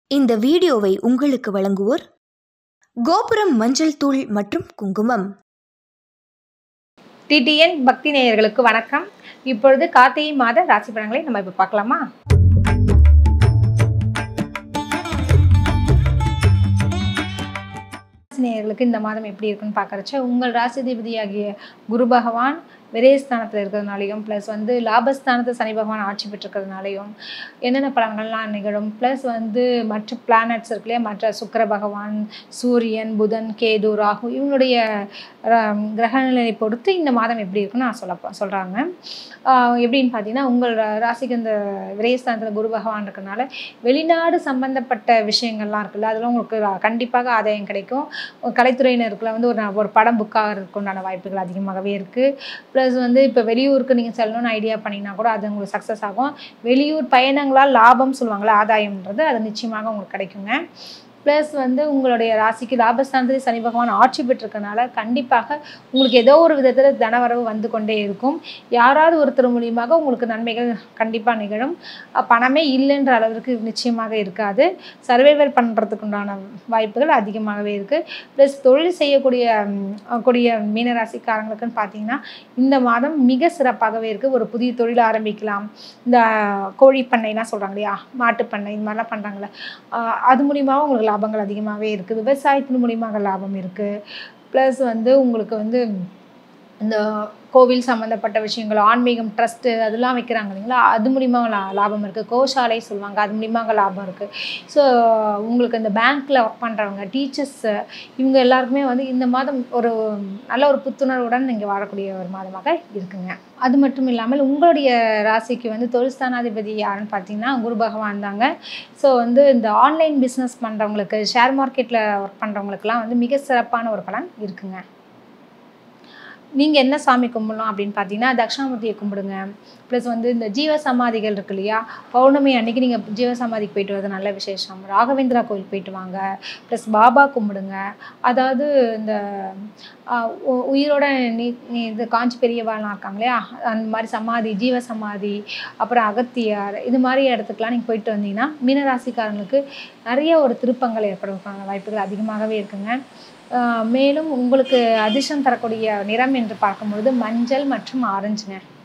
இந்த வீடியோவை உங்களுக்கு வழங்குவோர் கோபுரம் மஞ்சள் தூள் மற்றும் குங்குமம் டிடிஎன் பக்தி நேயர்களுக்கு வணக்கம் இப்பொழுது கார்த்திகை மாத ராசி பலன்களை நம்ம இப்போ பார்க்கலாமா ராசி நேயர்களுக்கு இந்த மாதம் எப்படி இருக்குன்னு பார்க்கறச்ச உங்கள் ராசிதிபதியாகிய குரு பகவான் விரயஸ்தானத்தில் இருக்கிறதுனாலையும் ப்ளஸ் வந்து லாபஸ்தானத்தை சனி பகவான் ஆட்சி பெற்றிருக்கிறதுனாலையும் என்னென்ன பலன்கள்லாம் நிகழும் ப்ளஸ் வந்து மற்ற பிளானட்ஸ் இருக்கு இல்லையா மற்ற சுக்கிர பகவான் சூரியன் புதன் கேது ராகு இவங்களுடைய ஆஹ், கிரக நிலையை பொறுத்து இந்த மாதம் எப்படி இருக்குன்னு நான் சொல்ல சொல்கிறாங்க எப்படின்னு பார்த்தீங்கன்னா உங்கள் ரா- ராசிக்கு இந்த விரயஸ்தானத்தில் குரு பகவான் இருக்கனால வெளிநாடு சம்பந்தப்பட்ட விஷயங்கள்லாம் இருக்குல்ல அதெல்லாம் உங்களுக்கு ர- கண்டிப்பாக ஆதாயம் கிடைக்கும் ஒரு கலைத்துறையினருக்குள்ள வந்து ஒரு ந- ஒரு படம் புக் ஆகிறதுக்கு உண்டான வாய்ப்புகள் அதிகமாகவே இருக்குது ப்ளஸ் வந்து இப்போ வெளியூருக்கு நீங்கள் செல்லணும்னு ஐடியா பண்ணிங்கன்னா கூட அது உங்களுக்கு சக்ஸஸ் ஆகும் வெளியூர் பயணங்களால் லாபம் சொல்லுவாங்கள்ல ஆதாயம்ன்றது அது நிச்சயமாக உங்களுக்கு கிடைக்குங்க ப்ளஸ் வந்து உங்களுடைய ராசிக்கு லாபஸ்தானத்தில் சனி பகவான் ஆட்சி பெற்றிருக்கனால கண்டிப்பாக உங்களுக்கு ஏதோ ஒரு விதத்தில் தனவரவு வந்து கொண்டே இருக்கும் யாராவது ஒருத்தர் மூலியமாக உங்களுக்கு நன்மைகள் கண்டிப்பாக நிகழும் அஹ் பணமே இல்லைன்ற அளவிற்கு நிச்சயமாக இருக்காது சர்வைவர் பண்ணுறதுக்கு உண்டான வாய்ப்புகள் அதிகமாகவே இருக்குது ப்ளஸ் தொழில் செய்யக்கூடிய ம், கூடிய மீனராசிக்காரங்களுக்குன்னு பார்த்தீங்கன்னா இந்த மாதம் மிக சிறப்பாகவே இருக்குது ஒரு புதிய தொழில் ஆரம்பிக்கலாம் இந்த கோழி பண்ணைலாம் சொல்கிறாங்க இல்லையா மாட்டுப்பண்ணை இந்த மாதிரிலாம் பண்ணுறாங்களே அது மூலியமாக உங்களுக்கு லாபங்கள் அதிகமாகவே இருக்குது விவசாயத்தின் மூலியமாக லாபம் இருக்குது ப்ளஸ் வந்து உங்களுக்கு வந்து இந்த கோவில் சம்மந்தப்பட்ட விஷயங்கள் ஆன்மீகம் ட்ரஸ்ட்டு அதெல்லாம் வைக்கிறாங்க இல்லைங்களா அது மூலிமா லா லாபம் இருக்குது கோஷாலை சொல்லுவாங்க அது மூலியமாக லாபம் இருக்குது ஸோ உங்களுக்கு இந்த பேங்க்கில் ஒர்க் பண்ணுறவங்க டீச்சர்ஸு இவங்க எல்லாருக்குமே வந்து இந்த மாதம் ஒரு நல்ல ஒரு புத்துணர்வுடன் நீங்கள் வாழக்கூடிய ஒரு மாதமாக இருக்குங்க அது மட்டும் இல்லாமல் உங்களுடைய ராசிக்கு வந்து தொழில் ஸ்தானாதிபதி யாருன்னு பார்த்தீங்கன்னா குரு பகவான் தாங்க ஸோ வந்து இந்த ஆன்லைன் பிஸ்னஸ் பண்ணுறவங்களுக்கு ஷேர் மார்க்கெட்டில் ஒர்க் பண்ணுறவங்களுக்குலாம் வந்து மிக சிறப்பான ஒரு பலன் இருக்குங்க நீங்கள் என்ன சாமி கும்பிடலாம் அப்படின்னு பார்த்தீங்கன்னா தட்சிணாமூர்த்தியை கும்பிடுங்க ப்ளஸ் வந்து இந்த ஜீவ சமாதிகள் இருக்கு இல்லையா பௌர்ணமி அன்னைக்கு நீங்கள் ஜீவ சமாதிக்கு போயிட்டு வரது நல்ல விசேஷம் ராகவேந்திரா கோயில் போயிட்டு வாங்க ப்ளஸ் பாபா கும்பிடுங்க அதாவது இந்த ஆஹ், உ- உயிரோட நீ நீ இது காஞ்சி பெரியவாள்லாம் இருக்காங்க இல்லையா அந்த மாதிரி சமாதி ஜீவ சமாதி அப்புறம் அகத்தியார் இது மாதிரி இடத்துக்குலாம் நீங்கள் போயிட்டு வந்தீங்கன்னா மீனராசிக்காரங்களுக்கு நிறைய ஒரு திருப்பங்கள் ஏற்படுவதற்கான வாய்ப்புகள் அதிகமாகவே இருக்குங்க ஆஹ் மேலும் உங்களுக்கு அதிர்ஷ்டம் தரக்கூடிய நிறம் என்று பார்க்கும்பொழுது மஞ்சள் மற்றும் ஆரஞ்சுங்க